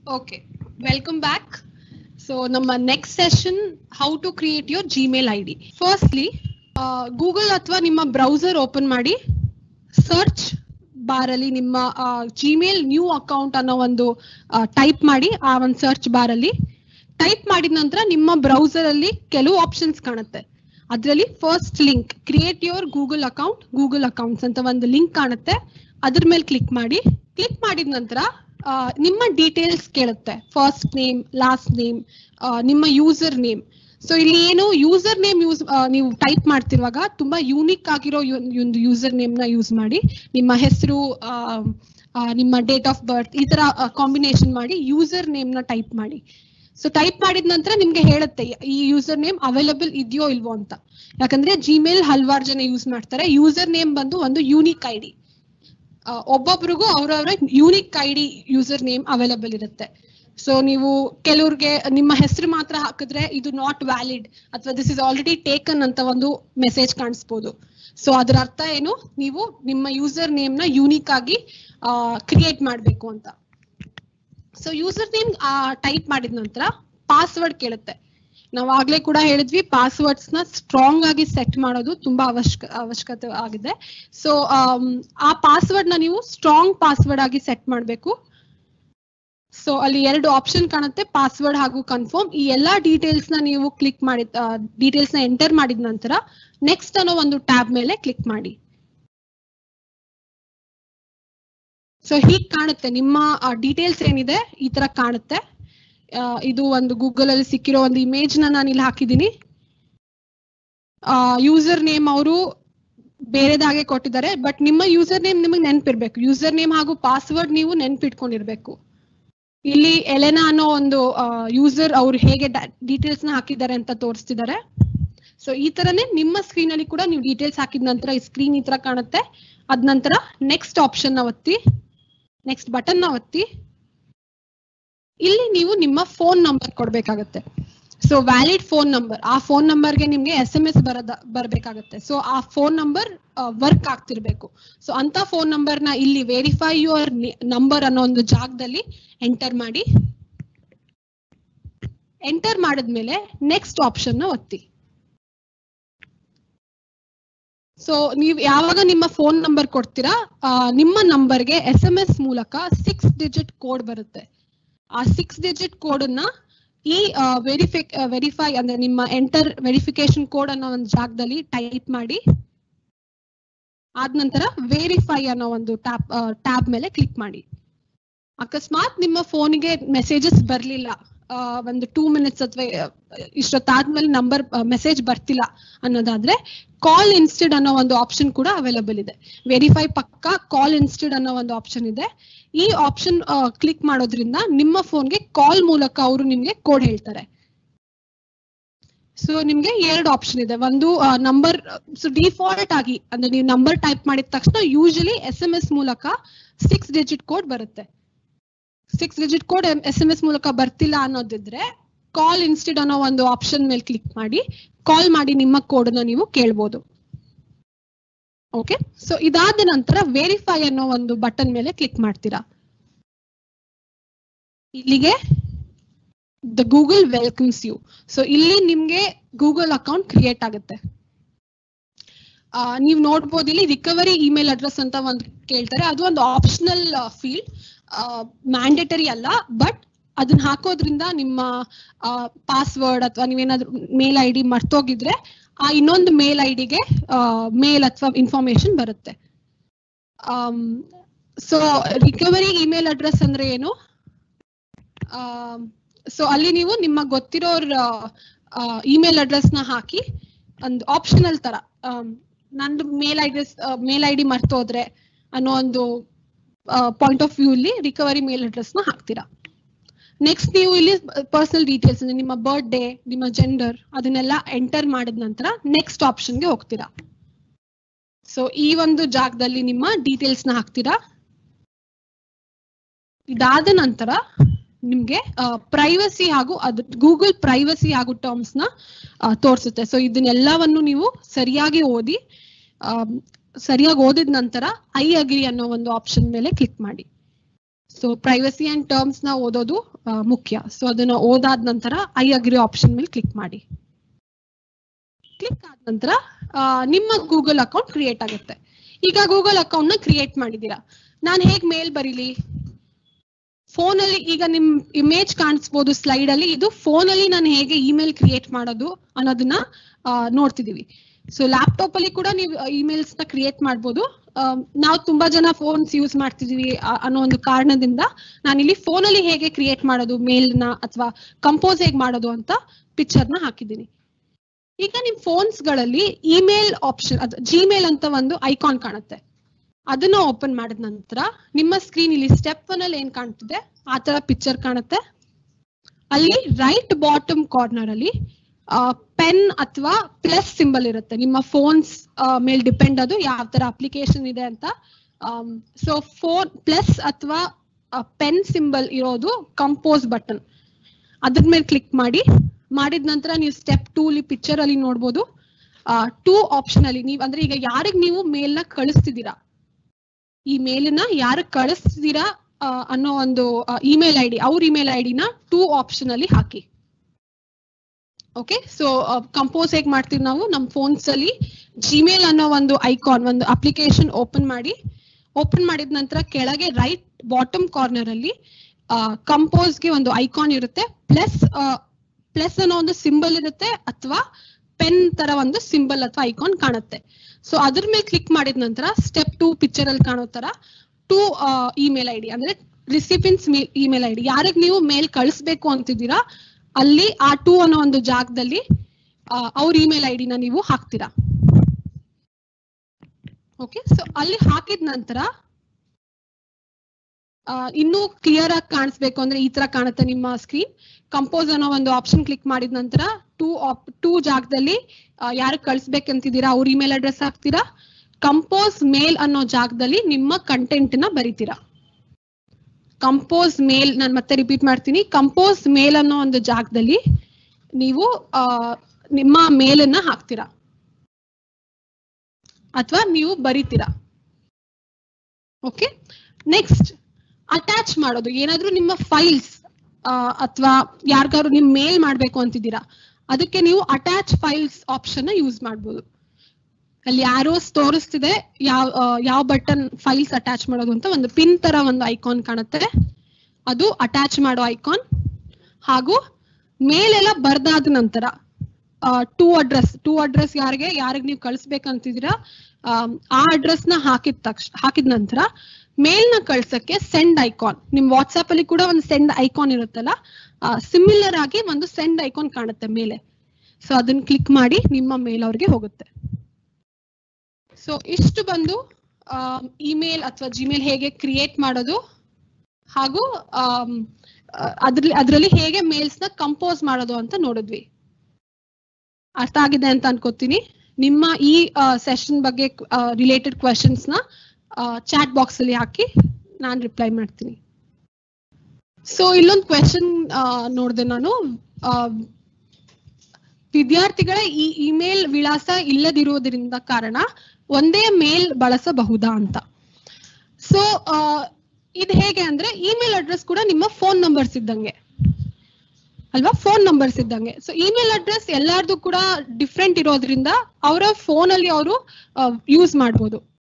Okay, welcome back. So ನಮ್ಮ next session how to create your Gmail I D firstly Google ಅಥವಾ ನಿಮ್ಮ browser open ಮಾಡಿ search bar ಅಲ್ಲಿ ನಿಮ್ಮ Gmail new account ಅನ್ನೋ ಒಂದು ಟೈಪ್ ಮಾಡಿ ಆ ಒಂದು ಸರ್ಚ್ ಬಾರ್ ಅಲ್ಲಿ ಟೈಪ್ ಮಾಡಿದ ನಂತರ ನಿಮ್ಮ ಬ್ರೌಸರ್ ಅಲ್ಲಿ ಕೆಲವು ಆಪ್ಷನ್ಸ್ ಕಾಣುತ್ತೆ ಅದರಲ್ಲಿ first link create your Google account Google accounts ಅಂತ ಒಂದು ಲಿಂಕ್ ಕಾಣುತ್ತೆ ಅದ್ರ ಮೇಲೆ ಕ್ಲಿಕ್ ಮಾಡಿ ಕ್ಲಿಕ್ ಮಾಡಿದ ನಂತರ ಆ, ನಿಮ್ಮ ಡೀಟೇಲ್ಸ್ ಕೇಳುತ್ತೆ ಫಸ್ಟ್ ನೇಮ್ ಲಾಸ್ಟ್ ನೇಮ್ ನಿಮ್ಮ ಯೂಸರ್ ನೇಮ್ ಸೊ ಇಲ್ಲಿ ಏನು ಯೂಸರ್ ನೇಮ್ ಯೂಸ್ ನೀವು ಟೈಪ್ ಮಾಡ್ತಿರುವಾಗ ತುಂಬಾ ಯೂನಿಕ್ ಆಗಿರೋ ಯು- ಒಂದು ಯೂಸರ್ ನೇಮ್ ನ ಯೂಸ್ ಮಾಡಿ ನಿಮ್ಮ ಹೆಸರು ನಿಮ್ಮ ಡೇಟ್ ಆಫ್ ಬರ್ತ್ ಈ ತರ ಕಾಂಬಿನೇಷನ್ ಮಾಡಿ ಯೂಸರ್ ನೇಮ್ ನ ಟೈಪ್ ಮಾಡಿ ಸೊ ಟೈಪ್ ಮಾಡಿದ ನಂತರ ನಿಮ್ಗೆ ಹೇಳುತ್ತೆ ಈ ಯೂಸರ್ ನೇಮ್ ಅವೈಲಬಲ್ ಇದೆಯೋ ಇಲ್ವೋ ಅಂತ ಯಾಕಂದ್ರೆ ಜಿಮೇಲ್ ಹಲವಾರು ಜನ ಯೂಸ್ ಮಾಡ್ತಾರೆ ಯೂಸರ್ ನೇಮ್ ಬಂದು ಒಂದು ಯೂನಿಕ್ ಐ ಡಿ ಒಬ್ಬೊಬ್ರಿಗೂ ಅವ್ರವ್ರ unique I D user name available ಇರುತ್ತೆ ಸೊ ನೀವು ಕೆಲವ್ರಿಗೆ ನಿಮ್ಮ ಹೆಸರು ಮಾತ್ರ ಹಾಕಿದ್ರೆ ಇದು ನಾಟ್ ವ್ಯಾಲಿಡ್ ಅಥವಾ ದಿಸ್ ಇಸ್ ಆಲ್ರೆಡಿ ಟೇಕನ್ ಅಂತ ಒಂದು ಮೆಸೇಜ್ ಕಾಣಿಸ್ಬೋದು ಸೊ ಅದರ ಅರ್ಥ ಏನು ನೀವು ನಿಮ್ಮ ಯೂಸರ್ ನೇಮ್ ನ ಯೂನಿಕ್ ಆಗಿ ಕ್ರಿಯೇಟ್ ಮಾಡಬೇಕು ಅಂತ ಸೊ ಯೂಸರ್ ನೇಮ್ ಟೈಪ್ ಮಾಡಿದ ನಂತರ ಪಾಸ್ವರ್ಡ್ ಕೇಳುತ್ತೆ ನಾವು ಆಗ್ಲೇ ಕೂಡ ಹೇಳಿದ್ವಿ ಪಾಸ್ವರ್ಡ್ಸ್ ನ ಸ್ಟ್ರಾಂಗ್ ಆಗಿ ಸೆಟ್ ಮಾಡೋದು ತುಂಬಾ ಅವಶ್ಯಕ ಅವಶ್ಯಕತೆ ಆಗಿದೆ ಸೊ ಆ ಪಾಸ್ವರ್ಡ್ ನ ನೀವು ಸ್ಟ್ರಾಂಗ್ ಪಾಸ್ವರ್ಡ್ ಆಗಿ ಸೆಟ್ ಮಾಡಬೇಕು ಸೊ ಅಲ್ಲಿ ಎರಡು ಆಪ್ಷನ್ ಕಾಣುತ್ತೆ ಪಾಸ್ವರ್ಡ್ ಹಾಗೂ ಕನ್ಫರ್ಮ್ ಈ ಎಲ್ಲಾ ಡೀಟೇಲ್ಸ್ ನ ನೀವು ಕ್ಲಿಕ್ ಮಾಡಿದ ಡೀಟೇಲ್ಸ್ ನ ಎಂಟರ್ ಮಾಡಿದ ನಂತರ ನೆಕ್ಸ್ಟ್ ಅನ್ನೋ ಒಂದು ಟ್ಯಾಬ್ ಮೇಲೆ ಕ್ಲಿಕ್ ಮಾಡಿ ಸೊ ಹೀಗ್ ಕಾಣುತ್ತೆ ನಿಮ್ಮ ಡೀಟೇಲ್ಸ್ ಏನಿದೆ ಈ ತರ ಕಾಣುತ್ತೆ ಆ, ಇದು ಒಂದು ಗೂಗಲ್ ಅಲ್ಲಿ ಸಿಕ್ಕಿರೋ ಒಂದು ಇಮೇಜ್ ನ ನಾನು ಇಲ್ಲಿ ಹಾಕಿದ್ದೀನಿ ಯೂಸರ್ ನೇಮ್ ಅವರು ಬೇರೆದಾಗೆ ಕೊಟ್ಟಿದ್ದಾರೆ ಬಟ್ ನಿಮ್ಮ ಯೂಸರ್ ನೇಮ್ ನಿಮಗೆ ನೆನ್ಪಿರ್ಬೇಕು ಯೂಸರ್ ನೇಮ್ ಹಾಗೂ ಪಾಸ್ವರ್ಡ್ ನೀವು ನೆನ್ಪಿಟ್ಕೊಂಡಿರ್ಬೇಕು ಇಲ್ಲಿ ಎಲೆನಾ ಅನ್ನೋ ಒಂದು ಯೂಸರ್ ಅವ್ರು ಹೇಗೆ ಡೀಟೇಲ್ಸ್ ನ ಹಾಕಿದ್ದಾರೆ ಅಂತ ತೋರಿಸ್ತಿದ್ದಾರೆ ಸೊ ಈ ತರನೇ ನಿಮ್ಮ ಸ್ಕ್ರೀನ್ ಅಲ್ಲಿ ಕೂಡ ನೀವು ಡೀಟೇಲ್ಸ್ ಹಾಕಿದ ನಂತರ ಈ ಸ್ಕ್ರೀನ್ ಈ ತರ ಕಾಣುತ್ತೆ ಅದ್ ನಂತರ ನೆಕ್ಸ್ಟ್ ಆಪ್ಷನ್ ನ ಒತ್ತಿ ನೆಕ್ಸ್ಟ್ ಬಟನ್ ನ ಒತ್ತಿ ಇಲ್ಲಿ ನೀವು ನಿಮ್ಮ ಫೋನ್ ನಂಬರ್ ಕೊಡ್ಬೇಕಾಗತ್ತೆ ಸೊ ವ್ಯಾಲಿಡ್ ಫೋನ್ ನಂಬರ್ ಆ ಫೋನ್ ನಂಬರ್ಗೆ ನಿಮ್ಗೆ ಎಸ್ ಎಂ ಎಸ್ ಬರದ ಬರ್ಬೇಕಾಗತ್ತೆ ಸೊ ಆ ಫೋನ್ ನಂಬರ್ ವರ್ಕ್ ಆಗ್ತಿರ್ಬೇಕು ಸೊ ಅಂತ ಫೋನ್ ನಂಬರ್ ನ ಇಲ್ಲಿ ವೆರಿಫೈ ಯುವರ್ ನಂಬರ್ ಅನ್ನೋ ಒಂದು ಜಾಗದಲ್ಲಿ ಎಂಟರ್ ಮಾಡಿ ಎಂಟರ್ ಮಾಡಿದ್ಮೇಲೆ ನೆಕ್ಸ್ಟ್ ಆಪ್ಷನ್ ನ ಒತ್ತಿ ಸೊ ನೀವು ಯಾವಾಗ ನಿಮ್ಮ ಫೋನ್ ನಂಬರ್ ಕೊಡ್ತೀರಾ ಆ, ನಿಮ್ಮ ನಂಬರ್ಗೆ ಎಸ್ ಎಂ ಎಸ್ ಮೂಲಕ ಸಿಕ್ಸ್ ಡಿಜಿಟ್ ಕೋಡ್ ಬರುತ್ತೆ ಆ ಸಿಕ್ಸ್ ಡಿಜಿಟ್ ಕೋಡ್ ಅನ್ನ ಈ ವೆರಿಫೈ ವೆರಿಫೈ ಅಂದ್ರೆ ನಿಮ್ಮ ಎಂಟರ್ ವೆರಿಫಿಕೇಶನ್ ಕೋಡ್ ಅನ್ನೋ ಒಂದು ಜಾಗದಲ್ಲಿ ಟೈಪ್ ಮಾಡಿ ಆದ ನಂತರ ವೆರಿಫೈ ಅನ್ನೋ ಒಂದು ಟ್ಯಾಪ್ ಟ್ಯಾಬ್ ಮೇಲೆ ಕ್ಲಿಕ್ ಮಾಡಿ ಅಕಸ್ಮಾತ್ ನಿಮ್ಮ ಫೋನ್ಗೆ ಮೆಸೇಜಸ್ ಬರ್ಲಿಲ್ಲ ಆ, ಒಂದು ಟೂ ಮಿನಿಟ್ಸ್ ಅಥವಾ ಇಷ್ಟೊತ್ತಾದ್ಮೇಲೆ ನಂಬರ್ ಮೆಸೇಜ್ ಬರ್ತಿಲ್ಲ ಅನ್ನೋದಾದ್ರೆ ಕಾಲ್ ಇನ್ಸ್ಟೆಡ್ ಅನ್ನೋ ಒಂದು ಆಪ್ಷನ್ ಕೂಡ ಅವೈಲಬಲ್ ಇದೆ ವೆರಿಫೈ ಪಕ್ಕ ಕಾಲ್ ಇನ್ಸ್ಟೆಡ್ ಅನ್ನೋ ಒಂದು ಆಪ್ಷನ್ ಇದೆ ಈ ಆಪ್ಷನ್ ಕ್ಲಿಕ್ ಮಾಡೋದ್ರಿಂದ ನಿಮ್ಮ ಫೋನ್ಗೆ ಕಾಲ್ ಮೂಲಕ ಅವರು ನಿಮ್ಗೆ ಕೋಡ್ ಹೇಳ್ತಾರೆ ಸೊ ನಿಮ್ಗೆ ಎರಡು ಆಪ್ಷನ್ ಇದೆ ಒಂದು ನಂಬರ್ ಸೊ ಡಿಫಾಲ್ಟ್ ಆಗಿ ಅಂದ್ರೆ ನೀವು ನಂಬರ್ ಟೈಪ್ ಮಾಡಿದ ತಕ್ಷಣ ಯೂಶಲಿ ಎಸ್ ಎಂ ಎಸ್ ಮೂಲಕ ಸಿಕ್ಸ್ ಡಿಜಿಟ್ ಕೋಡ್ ಬರುತ್ತೆ six digit code S M S ಮೂಲಕ ಬರ್ತಿಲ್ಲ ಅನ್ನೋದಿದ್ರೆ ಕಾಲ್ ಇನ್ಸ್ಟೆಡ್ ಅನ್ನೋ ಒಂದು ಆಪ್ಷನ್ ಮೇಲೆ ಕ್ಲಿಕ್ ಮಾಡಿ ಕಾಲ್ ಮಾಡಿ ನಿಮ್ಮ ಕೋಡ್ ನ ನೀವು ಕೇಳ್ಬೋದು ಓಕೆ ಸೊ ಇದಾದ ನಂತರ ವೆರಿಫೈ ಅನ್ನೋ ಒಂದು ಬಟನ್ ಮೇಲೆ ಕ್ಲಿಕ್ ಮಾಡ್ತೀರಾ ಇಲ್ಲಿಗೆ the Google welcomes you so ಇಲ್ಲಿ ನಿಮ್ಗೆ ಗೂಗಲ್ ಅಕೌಂಟ್ ಕ್ರಿಯೇಟ್ ಆಗುತ್ತೆ ಆ, ನೀವ್ ನೋಡ್ಬೋದು ಇಲ್ಲಿ ರಿಕವರಿ ಇಮೇಲ್ ಅಡ್ರೆಸ್ ಅಂತ ಒಂದು ಕೇಳ್ತಾರೆ ಅದು ಒಂದು ಆಪ್ಷನಲ್ ಫೀಲ್ಡ್ ಮ್ಯಾಂಡೇಟರಿ ಅಲ್ಲ ಬಟ್ ಅದನ್ನ ಹಾಕೋದ್ರಿಂದ ನಿಮ್ಮ ಪಾಸ್ವರ್ಡ್ ಅಥವಾ ನೀವೇನಾದ್ರೂ ಮೇಲ್ ಐ ಡಿ ಮರ್ತೋಗಿದ್ರೆ ಆ ಇನ್ನೊಂದು ಮೇಲ್ ಐ ಡಿಗೆ ಮೇಲ್ ಅಥವಾ ಇನ್ಫಾರ್ಮೇಶನ್ ಬರುತ್ತೆ ಸೊ ರಿಕವರಿ ಇಮೇಲ್ ಅಡ್ರೆಸ್ ಅಂದ್ರೆ ಏನು ಸೊ ಅಲ್ಲಿ ನೀವು ನಿಮ್ಮ ಗೊತ್ತಿರೋರ್ ಇಮೇಲ್ ಅಡ್ರೆಸ್ ನ ಹಾಕಿ ಒಂದು ಆಪ್ಷನಲ್ ತರ ಆಮ್, ನಂದು mail address mail I D ಮರ್ತೋದ್ರೆ ಅನ್ನೋ ಒಂದು ಪಾಯಿಂಟ್ ಆಫ್ ವ್ಯೂ ಇಲ್ಲಿ ರಿಕವರಿ ಮೇಲ್ ಅಡ್ರೆಸ್ ನ ಹಾಕ್ತೀರಾ ನೆಕ್ಸ್ಟ್ ನೀವು ಇಲ್ಲಿ ಪರ್ಸನಲ್ ಡೀಟೇಲ್ಸ್ ಅಂದ್ರೆ ನಿಮ್ಮ ಬರ್ತ್ಡೇ ನಿಮ್ಮ ಜೆಂಡರ್ ಅದನ್ನೆಲ್ಲ ಎಂಟರ್ ಮಾಡಿದ ನಂತರ ನೆಕ್ಸ್ಟ್ ಆಪ್ಷನ್ಗೆ ಹೋಗ್ತೀರಾ ಸೊ ಈ ಒಂದು ಜಾಗದಲ್ಲಿ ನಿಮ್ಮ ಡೀಟೇಲ್ಸ್ ನ ಹಾಕ್ತೀರಾ ಇದಾದ ನಂತರ ನಿಮ್ಗೆ ಪ್ರೈವಸಿ ಹಾಗೂ ಅದು ಗೂಗಲ್ ಪ್ರೈವಸಿ ಹಾಗೂ ಟರ್ಮ್ಸ್ ನ ತೋರಿಸುತ್ತೆ ಸೊ ಇದನ್ನೆಲ್ಲವನ್ನು ನೀವು ಸರಿಯಾಗಿ ಓದಿ ಆಮ್, ಸರಿಯಾಗಿ ಓದಿದ ನಂತರ ಐ ಅಗ್ರಿ ಅನ್ನೋ ಒಂದು ಆಪ್ಷನ್ ಮೇಲೆ ಕ್ಲಿಕ್ ಮಾಡಿ ಸೊ ಪ್ರೈವಸಿ ಅಂಡ್ ಟರ್ಮ್ಸ್ ನ ಓದೋದು ಆ, ಮುಖ್ಯ ಸೊ ಅದನ್ನ ಓದಾದ ನಂತರ ಐ ಅಗ್ರಿ ಆಪ್ಷನ್ ಮೇಲೆ ಕ್ಲಿಕ್ ಮಾಡಿ ಕ್ಲಿಕ್ ಆದ ನಂತರ ಆ, ನಿಮ್ಮ ಗೂಗಲ್ ಅಕೌಂಟ್ ಕ್ರಿಯೇಟ್ ಆಗುತ್ತೆ ಈಗ ಗೂಗಲ್ ಅಕೌಂಟ್ ನ ಕ್ರಿಯೇಟ್ ಮಾಡಿದೀರಾ ನಾನು ಹೇಗ್ ಮೇಲ್ ಬರೀಲಿ ಫೋನ್ ಅಲ್ಲಿ ಈಗ ನಿಮ್ ಇಮೇಜ್ ಕಾಣಿಸ್ಬೋದು ಸ್ಲೈಡ್ ಅಲ್ಲಿ ಇದು ಫೋನ್ ಅಲ್ಲಿ ನಾನು ಹೇಗೆ ಇಮೇಲ್ ಕ್ರಿಯೇಟ್ ಮಾಡೋದು ಅನ್ನೋದನ್ನ ಆ, ನೋಡ್ತಿದೀವಿ ಸೊ ಲ್ಯಾಪ್ಟಾಪ್ ಅಲ್ಲಿ ಕೂಡ ನೀವು ಇಮೇಲ್ಸ್ ನ ಕ್ರಿಯೇಟ್ ಮಾಡ್ಬೋದು ನಾವು ತುಂಬಾ ಜನ ಫೋನ್ಸ್ ಯೂಸ್ ಮಾಡ್ತಿದೀವಿ ಆ- ಅನ್ನೋ ಒಂದು ಕಾರಣದಿಂದ ನಾನು ಇಲ್ಲಿ ಫೋನ್ ಅಲ್ಲಿ ಹೇಗೆ ಕ್ರಿಯೇಟ್ ಮಾಡೋದು ಮೇಲ್ ನ ಅಥವಾ ಕಂಪೋಸ್ ಹೇಗೆ ಮಾಡೋದು ಅಂತ ಪಿಕ್ಚರ್ ನ ಹಾಕಿದ್ದೀನಿ ಈಗ ನಿಮ್ ಫೋನ್ಸ್ ಗಳಲ್ಲಿ ಇಮೇಲ್ ಆಪ್ಷನ್ ಅದು ಜಿಮೇಲ್ ಅಂತ ಒಂದು ಐಕಾನ್ ಕಾಣುತ್ತೆ ಅದನ್ನ ಓಪನ್ ಮಾಡಿದ ನಂತರ ನಿಮ್ಮ ಸ್ಕ್ರೀನ್ ಇಲ್ಲಿ ಸ್ಟೆಪ್ ಒನ್ ಅಲ್ಲಿ ಏನ್ ಕಾಣ್ತಿದೆ ಆ ತರ ಪಿಕ್ಚರ್ ಕಾಣುತ್ತೆ ಅಲ್ಲಿ ರೈಟ್ ಬಾಟಮ್ ಕಾರ್ನರ್ ಅಲ್ಲಿ ಪೆನ್ ಅಥವಾ ಪ್ಲಸ್ ಸಿಂಬಲ್ ಇರುತ್ತೆ ನಿಮ್ಮ ಫೋನ್ಸ್ ಮೇಲೆ ಡಿಪೆಂಡ್ ಅದು ಯಾವ ತರ ಅಪ್ಲಿಕೇಶನ್ ಇದೆ ಅಂತ ಸೊ ಫೋನ್ ಪ್ಲಸ್ ಅಥವಾ ಪೆನ್ ಸಿಂಬಲ್ ಇರೋದು ಕಂಪೋಸ್ ಬಟನ್ ಅದ್ರ ಮೇಲೆ ಕ್ಲಿಕ್ ಮಾಡಿ ಮಾಡಿದ ನಂತರ ನೀವು ಸ್ಟೆಪ್ ಟೂ ಅಲ್ಲಿ ಪಿಕ್ಚರ್ ಅಲ್ಲಿ ನೋಡ್ಬೋದು ಟೂ ಆಪ್ಷನ್ ಅಲ್ಲಿ ನೀವು ಅಂದ್ರೆ ಈಗ ಯಾರಿಗ್ ನೀವು ಮೇಲ್ ನ ಕಳಿಸ್ತಿದ್ದೀರಾ ಈ ಮೇಲಿನ ಯಾರು ಕಳಿಸ್ತಿದ್ದೀರಾ ಆ, ಅನ್ನೋ ಒಂದು ಇಮೇಲ್ ಐ ಡಿ ಅವ್ರ ಇಮೇಲ್ ಐ ಡಿನ ಟೂ ಆಪ್ಷನ್ ಅಲ್ಲಿ ಹಾಕಿ ಓಕೆ ಸೊ ಕಂಪೋಸ್ ಹೇಗ್ ಮಾಡ್ತೀವಿ ನಾವು ನಮ್ಮ ಫೋನ್ಸ್ ಅಲ್ಲಿ ಜಿಮೇಲ್ ಅನ್ನೋ ಒಂದು ಐಕಾನ್ ಒಂದು ಅಪ್ಲಿಕೇಶನ್ ಓಪನ್ ಮಾಡಿ ಓಪನ್ ಮಾಡಿದ ನಂತರ ಕೆಳಗೆ ರೈಟ್ ಬಾಟಮ್ ಕಾರ್ನರ್ ಅಲ್ಲಿ ಕಂಪೋಸ್ಗೆ ಒಂದು ಐಕಾನ್ ಇರುತ್ತೆ ಪ್ಲಸ್ ಪ್ಲಸ್ ಅನ್ನೋ ಒಂದು ಸಿಂಬಲ್ ಇರುತ್ತೆ ಅಥವಾ ಪೆನ್ ತರ ಒಂದು ಸಿಂಬಲ್ ಅಥವಾ ಐಕಾನ್ ಕಾಣುತ್ತೆ ಸೊ ಅದ್ರ ಮೇಲೆ ಕ್ಲಿಕ್ ಮಾಡಿದ ನಂತರ ಸ್ಟೆಪ್ ಟೂ ಪಿಕ್ಚರ್ ಅಲ್ಲಿ ಕಾಣೋ ತರ ಟೂ ಇಮೇಲ್ ಐ ಡಿ ಅಂದ್ರೆ ರಿಸಿಪಿನ್ಸ್ ಇಮೇಲ್ ಐ ಡಿ ಯಾರಿಗೆ ನೀವು ಮೇಲ್ ಕಳಿಸ್ಬೇಕು ಅಂತಿದ್ದೀರಾ ಅಲ್ಲಿ ಆ ಟೂ ಅನ್ನೋ ಒಂದು ಜಾಗದಲ್ಲಿ ಆ, ಅವ್ರ ಇಮೇಲ್ ಐ ಡಿನ ನೀವು ಹಾಕ್ತೀರಾ ಓಕೆ ಸೊ ಅಲ್ಲಿ ಹಾಕಿದ ನಂತರ ಆ, ಇನ್ನೂ ಕ್ಲಿಯರ್ ಆಗಿ ಕಾಣಿಸ್ಬೇಕು ಅಂದ್ರೆ ಈ ತರ ಕಾಣುತ್ತೆ ನಿಮ್ಮ ಸ್ಕ್ರೀನ್ ಕಂಪೋಸ್ ಅನ್ನೋ ಒಂದು ಆಪ್ಷನ್ ಕ್ಲಿಕ್ ಮಾಡಿದ ನಂತರ ಟೂ ಟೂ ಜಾಗದಲ್ಲಿ ಯಾರು ಕಳಿಸ್ಬೇಕಂತಿದ್ದೀರಾ ಅವ್ರ ಇಮೇಲ್ ಅಡ್ರೆಸ್ ಹಾಕ್ತೀರಾ ಕಂಪೋಸ್ ಮೇಲ್ ಅನ್ನೋ ಜಾಗದಲ್ಲಿ ನಿಮ್ಮ ಕಂಟೆಂಟ್ ನ ಬರಿತೀರಾ ಕಂಪೋಸ್ ಮೇಲ್ ನಾನು ಮತ್ತೆ ರಿಪೀಟ್ ಮಾಡ್ತೀನಿ ಕಂಪೋಸ್ ಮೇಲ್ ಅನ್ನೋ ಒಂದು ಜಾಗದಲ್ಲಿ ನೀವು ಆ, ನಿಮ್ಮ ಮೇಲನ್ನ ಹಾಕ್ತೀರಾ ಅಥವಾ ನೀವು ಬರಿತೀರಾ ಓಕೆ ನೆಕ್ಸ್ಟ್ ಅಟ್ಯಾಚ್ ಮಾಡೋದು ಏನಾದ್ರೂ ನಿಮ್ಮ ಫೈಲ್ಸ್ ಅಥವಾ ಯಾರಿಗಾದ್ರು ನಿಮ್ ಮೇಲ್ ಮಾಡ್ಬೇಕು ಅಂತಿದ್ದೀರಾ ಅದಕ್ಕೆ ನೀವು ಅಟ್ಯಾಚ್ ಫೈಲ್ಸ್ ಆಪ್ಷನ್ ಯೂಸ್ ಮಾಡ್ಬೋದು ಅಲ್ಲಿ ಆರೋಸ್ ತೋರಿಸ್ತಿದೆ ಯಾವ ಆ, ಯಾವ ಬಟನ್ ಫೈಲ್ಸ್ ಅಟ್ಯಾಚ್ ಮಾಡೋದು ಅಂತ ಒಂದು ಪಿನ್ ತರ ಒಂದು ಐಕಾನ್ ಕಾಣುತ್ತೆ ಅದು ಅಟ್ಯಾಚ್ ಮಾಡೋ ಐಕಾನ್ ಹಾಗೂ ಮೇಲೆಲ್ಲ ಬರ್ದಾದ ನಂತರ ಟೂ ಅಡ್ರೆಸ್ ಟೂ ಅಡ್ರೆಸ್ ಯಾರಿಗೆ ಯಾರಿಗೆ ನೀವು ಕಳಿಸ್ಬೇಕಂತಿದ್ದೀರಾ ಆಮ್, ಆ ಅಡ್ರೆಸ್ ನ ಹಾಕಿದ ತಕ್ಷಣ ಹಾಕಿದ ನಂತರ ಮೇಲ್ ನ ಕಳ್ಸಕ್ಕೆ ಸೆಂಡ್ ಐಕಾನ್ ನಿಮ್ ವಾಟ್ಸ್ಆಪ್ ಅಲ್ಲಿ ಕೂಡ ಒಂದು ಸೆಂಡ್ ಐಕಾನ್ ಇರುತ್ತಲ್ಲ ಸಿಮಿಲರ್ ಆಗಿ ಒಂದು ಸೆಂಡ್ ಐಕಾನ್ ಕಾಣುತ್ತೆ ಮೇಲೆ ಸೊ ಅದನ್ನ ಕ್ಲಿಕ್ ಮಾಡಿ ನಿಮ್ಮ ಮೇಲ್ ಅವ್ರಿಗೆ ಹೋಗುತ್ತೆ ಸೊ ಇಷ್ಟು ಬಂದು ಇಮೇಲ್ ಅಥವಾ ಜಿಮೇಲ್ ಹೇಗೆ ಕ್ರಿಯೇಟ್ ಮಾಡೋದು ಹಾಗೂ ಆಮ್, ಆ, ಅದ್ರಲ್ಲಿ ಅದರಲ್ಲಿ ಹೇಗೆ ಮೇಲ್ಸ್ ನ ಕಂಪೋಸ್ ಮಾಡೋದು ಅಂತ ನೋಡಿದ್ವಿ ಅರ್ಥ ಆಗಿದೆ ಅಂತ ಅನ್ಕೋತೀನಿ ನಿಮ್ಮ ಈ ಸೆಷನ್ ಬಗ್ಗೆ ರಿಲೇಟೆಡ್ ಕ್ವೆಶನ್ಸ್ ನ ಚಾಟ್ ಬಾಕ್ಸ್ ಅಲ್ಲಿ ಹಾಕಿ ನಾನು ರಿಪ್ಲೈ ಮಾಡ್ತೀನಿ ಸೊ ಇಲ್ಲೊಂದು ಕ್ವೆಶನ್ ನೋಡಿದೆ ನಾನು ಆ, ವಿದ್ಯಾರ್ಥಿಗಳ ಈ ಇಮೇಲ್ ವಿಳಾಸ ಇಲ್ಲದಿರುವುದರಿಂದ ಕಾರಣ ಒಂದೇ ಮೇಲ್ ಬಳಸಬಹುದಾ ಅಂತ ಸೊ ಇದು ಹೇಗೆ ಅಂದ್ರೆ ಇಮೇಲ್ ಅಡ್ರೆಸ್ ಕೂಡ ನಿಮ್ಮ ಫೋನ್ ನಂಬರ್ಸ್ ಇದ್ದಂಗೆ ಅಲ್ವಾ ಫೋನ್ ನಂಬರ್ಸ್ ಇದ್ದಂಗೆ ಸೊ ಇಮೇಲ್ ಅಡ್ರೆಸ್ ಎಲ್ಲಾರ್ದು ಕೂಡ ಡಿಫ್ರೆಂಟ್ ಇರೋದ್ರಿಂದ ಅವರ ಫೋನ್ ಅಲ್ಲಿ ಅವರು ಯೂಸ್ ಮಾಡ್ಬೋದು